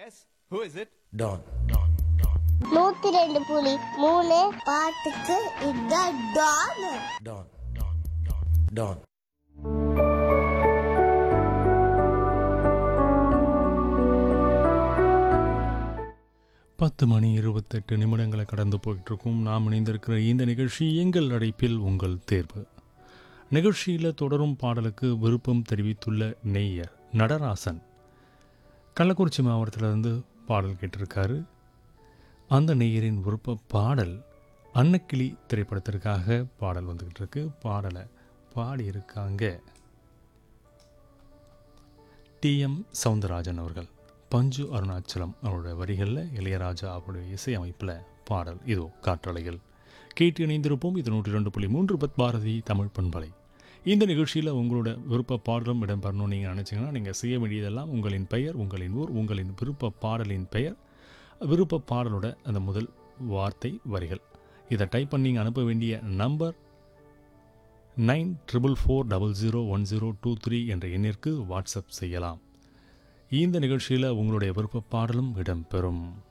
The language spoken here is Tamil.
Yes? Who is it? Don. நூத்தி ரெண்டு புலி மூணு பாட்டுக்கு இதான் டான் Don. Don. பத்து மணி இருபத்தெட்டு நிமிடங்களை கடந்து போயிட்டு இருக்கும் நாம் இணைந்திருக்கிற இந்த நிகழ்ச்சி எங்கள் அழைப்பில் உங்கள் தேர்வு நிகழ்ச்சியில் தொடரும் பாடலுக்கு விருப்பம் தெரிவித்துள்ள நெய்யர் நடராசன் கள்ளக்குறிச்சி மாவட்டத்திலிருந்து பாடல் கேட்டிருக்காரு அந்த நெய்யரின் விருப்ப பாடல் அன்னக்கிளி திரைப்படத்திற்காக பாடல் வந்துக்கிட்டு இருக்கு பாடலை பாடியிருக்காங்க டிஎம் சவுந்தரராஜன் அவர்கள் பஞ்சு அருணாச்சலம் அவருடைய வரிகளில் இளையராஜா அவருடைய இசையமைப்பில் பாடல் இதோ காற்றலைகள் கேட்டு இணைந்திருப்போம் இது நூற்றி ரெண்டு புள்ளி மூன்று பத் பாரதி தமிழ் பண்பலை இந்த நிகழ்ச்சியில் உங்களோட விருப்ப பாடலும் இடம்பெறணும்னு நீங்கள் நினச்சிங்கன்னா நீங்கள் செய்ய வேண்டியதெல்லாம் உங்களின் பெயர் உங்களின் ஊர் உங்களின் விருப்ப பாடலின் பெயர் விருப்ப பாடலோட அந்த முதல் வார்த்தை வரிகள் இதை டைப் பண்ணி நீங்கள் அனுப்ப வேண்டிய number nine triple four double zero one zero two three என்ற எண்ணிற்கு வாட்ஸ்அப் செய்யலாம் இந்த நிகழ்ச்சியில் உங்களுடைய விருப்ப பாடலும் இடம்பெறும்